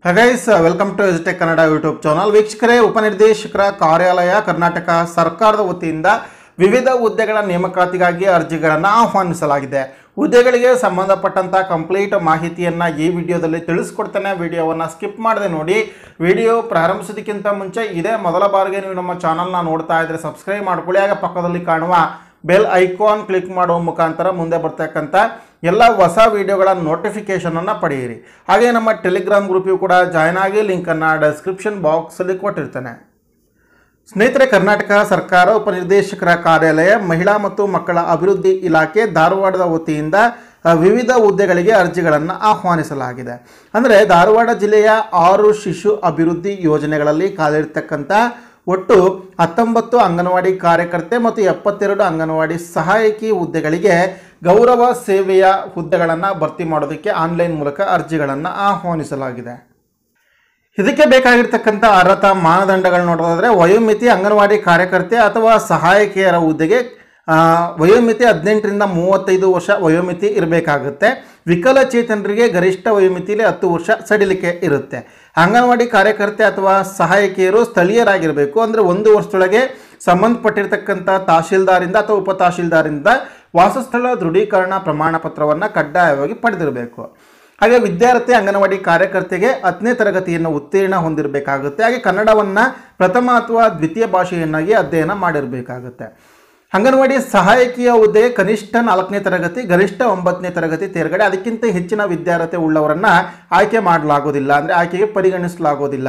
ಹಗೈಸ್ welcome to ಎಜುಟೆಕ್ Kannada YouTube channel ವೀಕ್ಷಕರೇ ಉಪನಿರ್ದೇಶಕರ ಕಾರ್ಯಾಲಯ ಕರ್ನಾಟಕ ಸರ್ಕಾರದ ವತಿಯಿಂದ ವಿವಿಧ ಹುದ್ದೆಗಳ ನೇಮಕಾತಿಗಾಗಿ ಅರ್ಜಿಗಳನ್ನು ಆಹ್ವಾನಿಸಲಾಗಿದೆ ಹುದ್ದೆಗಳಿಗೆ ಸಂಬಂಧಪಟ್ಟಂಥ ಕಂಪ್ಲೀಟ್ ಮಾಹಿತಿಯನ್ನು ಈ ವಿಡಿಯೋದಲ್ಲಿ ತಿಳಿಸ್ಕೊಡ್ತೇನೆ ವಿಡಿಯೋವನ್ನು ಸ್ಕಿಪ್ ಮಾಡದೆ ನೋಡಿ ವಿಡಿಯೋ ಪ್ರಾರಂಭಿಸೋದಕ್ಕಿಂತ ಮುಂಚೆ ಇದೇ ಮೊದಲ ಬಾರಿಗೆ ನೀವು ನಮ್ಮ ಚಾನಲ್ನ ನೋಡ್ತಾ ಇದ್ದರೆ ಸಬ್ಸ್ಕ್ರೈಬ್ ಮಾಡ್ಕೊಳ್ಳಿ ಆಗ ಪಕ್ಕದಲ್ಲಿ ಕಾಣುವ ಬೆಲ್ ಐಕಾನ್ ಕ್ಲಿಕ್ ಮಾಡುವ ಮುಖಾಂತರ ಮುಂದೆ ಬರ್ತಕ್ಕಂಥ ಎಲ್ಲ ಹೊಸ ವಿಡಿಯೋಗಳ ನೋಟಿಫಿಕೇಷನನ್ನು ಪಡೆಯಿರಿ ಹಾಗೆ ನಮ್ಮ ಟೆಲಿಗ್ರಾಮ್ ಗ್ರೂಪಿಗೂ ಕೂಡ ಜಾಯ್ನ್ ಆಗಿ ಲಿಂಕನ್ನು ಡಿಸ್ಕ್ರಿಪ್ಷನ್ ಬಾಕ್ಸಲ್ಲಿ ಕೊಟ್ಟಿರ್ತೇನೆ ಸ್ನೇಹಿತರೆ ಕರ್ನಾಟಕ ಸರ್ಕಾರ ಉಪನಿರ್ದೇಶಕರ ಕಾರ್ಯಾಲಯ ಮಹಿಳಾ ಮತ್ತು ಮಕ್ಕಳ ಅಭಿವೃದ್ಧಿ ಇಲಾಖೆ ಧಾರವಾಡದ ವತಿಯಿಂದ ಅ, ವಿವಿಧ ಹುದ್ದೆಗಳಿಗೆ ಅರ್ಜಿಗಳನ್ನು ಆಹ್ವಾನಿಸಲಾಗಿದೆ ಅಂದರೆ ಧಾರವಾಡ ಜಿಲ್ಲೆಯ ಆರು ಶಿಶು ಅಭಿವೃದ್ಧಿ ಯೋಜನೆಗಳಲ್ಲಿ ಕಾಲಿರ್ತಕ್ಕಂಥ ಒಟ್ಟು ಹತ್ತೊಂಬತ್ತು ಅಂಗನವಾಡಿ ಕಾರ್ಯಕರ್ತೆ ಮತ್ತು ಎಪ್ಪತ್ತೆರಡು ಅಂಗನವಾಡಿ ಸಹಾಯಕಿ ಹುದ್ದೆಗಳಿಗೆ ಗೌರವ ಸೇವೆಯ ಹುದ್ದೆಗಳನ್ನು ಭರ್ತಿ ಮಾಡೋದಕ್ಕೆ ಆನ್ಲೈನ್ ಮೂಲಕ ಅರ್ಜಿಗಳನ್ನು ಆಹ್ವಾನಿಸಲಾಗಿದೆ ಇದಕ್ಕೆ ಬೇಕಾಗಿರ್ತಕ್ಕಂಥ ಅರ್ಹತಾ ಮಾನದಂಡಗಳು ನೋಡೋದಾದರೆ ವಯೋಮಿತಿ ಅಂಗನವಾಡಿ ಕಾರ್ಯಕರ್ತೆ ಅಥವಾ ಸಹಾಯಕಿಯರ ಹುದ್ದೆಗೆ ಆ, ವಯೋಮಿತಿ ಹದಿನೆಂಟರಿಂದ ಮೂವತ್ತೈದು ವರ್ಷ ವಯೋಮಿತಿ ಇರಬೇಕಾಗುತ್ತೆ ವಿಕಲಚೇತನರಿಗೆ ಗರಿಷ್ಠ ವಯೋಮಿತಿಯಲ್ಲಿ ಹತ್ತು ವರ್ಷ ಸಡಿಲಿಕೆ ಇರುತ್ತೆ ಅಂಗನವಾಡಿ ಕಾರ್ಯಕರ್ತೆ ಅಥವಾ ಸಹಾಯಕಿಯರು ಸ್ಥಳೀಯರಾಗಿರಬೇಕು ಅಂದರೆ ಒಂದು ವರ್ಷದೊಳಗೆ ಸಂಬಂಧಪಟ್ಟಿರ್ತಕ್ಕಂಥ ತಹಶೀಲ್ದಾರಿಂದ ಅಥವಾ ಉಪ ತಹಶೀಲ್ದಾರಿಂದ ವಾಸಸ್ಥಳ ದೃಢೀಕರಣ ಪ್ರಮಾಣ ಪತ್ರವನ್ನು ಕಡ್ಡಾಯವಾಗಿ ಪಡೆದಿರಬೇಕು ಹಾಗೆ ವಿದ್ಯಾರ್ಥಿ ಅಂಗನವಾಡಿ ಕಾರ್ಯಕರ್ತೆಗೆ ಹತ್ತನೇ ತರಗತಿಯನ್ನು ಉತ್ತೀರ್ಣ ಹೊಂದಿರಬೇಕಾಗುತ್ತೆ ಹಾಗೆ ಕನ್ನಡವನ್ನು ಪ್ರಥಮ ಅಥವಾ ದ್ವಿತೀಯ ಭಾಷೆಯನ್ನಾಗಿ ಅಧ್ಯಯನ ಮಾಡಿರಬೇಕಾಗುತ್ತೆ ಅಂಗನವಾಡಿ ಸಹಾಯಕಿಯ ಹುದ್ದೆಗೆ ಕನಿಷ್ಠ ನಾಲ್ಕನೇ ತರಗತಿ ಗರಿಷ್ಠ ಒಂಬತ್ತನೇ ತರಗತಿ ತೇರ್ಗಡೆ ಅದಕ್ಕಿಂತ ಹೆಚ್ಚಿನ ವಿದ್ಯಾರ್ಥಿ ಉಳ್ಳವರನ್ನು ಆಯ್ಕೆ ಮಾಡಲಾಗೋದಿಲ್ಲ ಅಂದರೆ ಆಯ್ಕೆಗೆ ಪರಿಗಣಿಸಲಾಗೋದಿಲ್ಲ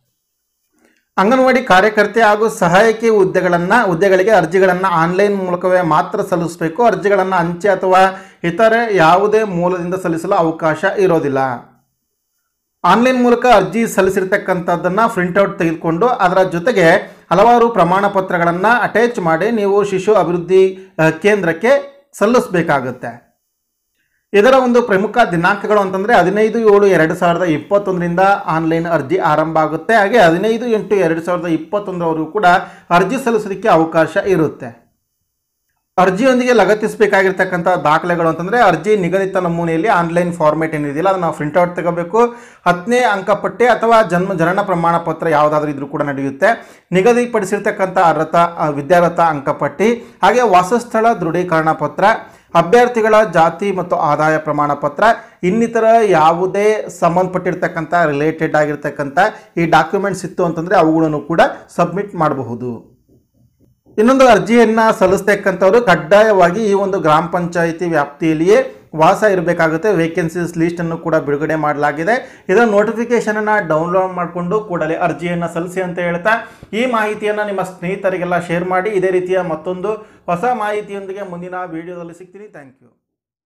ಅಂಗನವಾಡಿ ಕಾರ್ಯಕರ್ತೆ ಹಾಗೂ ಸಹಾಯಕಿ ಹುದ್ದೆಗಳನ್ನು ಹುದ್ದೆಗಳಿಗೆ ಅರ್ಜಿಗಳನ್ನು ಆನ್ಲೈನ್ ಮೂಲಕವೇ ಮಾತ್ರ ಸಲ್ಲಿಸಬೇಕು ಅರ್ಜಿಗಳನ್ನು ಅಂಚೆ ಅಥವಾ ಇತರೆ ಯಾವುದೇ ಮೂಲದಿಂದ ಸಲ್ಲಿಸಲು ಅವಕಾಶ ಇರೋದಿಲ್ಲ ಆನ್ಲೈನ್ ಮೂಲಕ ಅರ್ಜಿ ಸಲ್ಲಿಸಿರ್ತಕ್ಕಂಥದ್ದನ್ನು ಪ್ರಿಂಟೌಟ್ ತೆಗೆದುಕೊಂಡು ಅದರ ಜೊತೆಗೆ ಹಲವಾರು ಪ್ರಮಾಣ ಪತ್ರಗಳನ್ನು ಅಟ್ಯಾಚ್ ಮಾಡಿ ನೀವು ಶಿಶು ಅಭಿವೃದ್ಧಿ ಅ, ಕೇಂದ್ರಕ್ಕೆ ಸಲ್ಲಿಸಬೇಕಾಗುತ್ತೆ ಇದರ ಒಂದು ಪ್ರಮುಖ ದಿನಾಂಕಗಳು ಅಂತಂದರೆ ಹದಿನೈದು ಏಳು ಎರಡು ಸಾವಿರದ ಇಪ್ಪತ್ತೊಂದರಿಂದ ಆನ್ಲೈನ್ ಅರ್ಜಿ ಆರಂಭ ಆಗುತ್ತೆ ಹಾಗೆ ಹದಿನೈದು ಎಂಟು ಎರಡು ಸಾವಿರದ ಇಪ್ಪತ್ತೊಂದರವರೆಗೂ ಕೂಡ ಅರ್ಜಿ ಸಲ್ಲಿಸೋದಕ್ಕೆ ಅವಕಾಶ ಇರುತ್ತೆ ಅರ್ಜಿಯೊಂದಿಗೆ ಲಗತ್ತಿಸಬೇಕಾಗಿರ್ತಕ್ಕಂಥ ದಾಖಲೆಗಳು ಅಂತಂದರೆ ಅರ್ಜಿ ನಿಗದಿತ ನಮೂನೆಯಲ್ಲಿ ಆನ್ಲೈನ್ ಫಾರ್ಮೇಟ್ ಏನಿದೆಯಲ್ಲ ಅದನ್ನು ಪ್ರಿಂಟ್ಔಟ್ ತಗೋಬೇಕು ಹತ್ತನೇ ಅಂಕಪಟ್ಟಿ ಅಥವಾ ಜನ್ಮ ಜನನ ಪ್ರಮಾಣ ಪತ್ರ ಯಾವುದಾದ್ರೂ ಇದ್ರೂ ಕೂಡ ನಡೆಯುತ್ತೆ ನಿಗದಿಪಡಿಸಿರ್ತಕ್ಕಂಥ ಅರ್ಹತಾ ಆ, ವಿದ್ಯಾರ್ಹತ ಅಂಕಪಟ್ಟಿ ಹಾಗೆ ವಾಸಸ್ಥಳ ದೃಢೀಕರಣ ಪತ್ರ ಅಭ್ಯರ್ಥಿಗಳ ಜಾತಿ ಮತ್ತು ಆದಾಯ ಪ್ರಮಾಣ ಪತ್ರ ಇನ್ನಿತರ ಯಾವುದೇ ಸಂಬಂಧಪಟ್ಟಿರ್ತಕ್ಕಂಥ ರಿಲೇಟೆಡ್ ಆಗಿರ್ತಕ್ಕಂಥ ಈ ಡಾಕ್ಯುಮೆಂಟ್ಸ್ ಇತ್ತು ಅಂತಂದರೆ ಅವುಗಳನ್ನು ಕೂಡ ಸಬ್ಮಿಟ್ ಮಾಡಬಹುದು ಇನ್ನೊಂದು ಅರ್ಜಿಯನ್ನು ಸಲ್ಲಿಸ್ತಕ್ಕಂಥವ್ರು ಕಡ್ಡಾಯವಾಗಿ ಈ ಒಂದು ಗ್ರಾಮ ಪಂಚಾಯಿತಿ ವ್ಯಾಪ್ತಿಯಲ್ಲಿಯೇ ವಾಸ ಇರಬೇಕಾಗುತ್ತೆ ವೇಕೆನ್ಸೀಸ್ ಲೀಸ್ಟನ್ನು ಕೂಡ ಬಿಡುಗಡೆ ಮಾಡಲಾಗಿದೆ ಇದರ ನೋಟಿಫಿಕೇಷನನ್ನು ಡೌನ್ಲೋಡ್ ಮಾಡಿಕೊಂಡು ಕೂಡಲೇ ಅರ್ಜಿಯನ್ನು ಸಲ್ಲಿಸಿ ಅಂತ ಹೇಳ್ತಾ ಈ ಮಾಹಿತಿಯನ್ನು ನಿಮ್ಮ ಸ್ನೇಹಿತರಿಗೆಲ್ಲ ಶೇರ್ ಮಾಡಿ ಇದೇ ರೀತಿಯ ಮತ್ತೊಂದು ಹೊಸ ಮಾಹಿತಿಯೊಂದಿಗೆ ಮುಂದಿನ ವಿಡಿಯೋದಲ್ಲಿ ಸಿಗ್ತೀನಿ ಥ್ಯಾಂಕ್ ಯು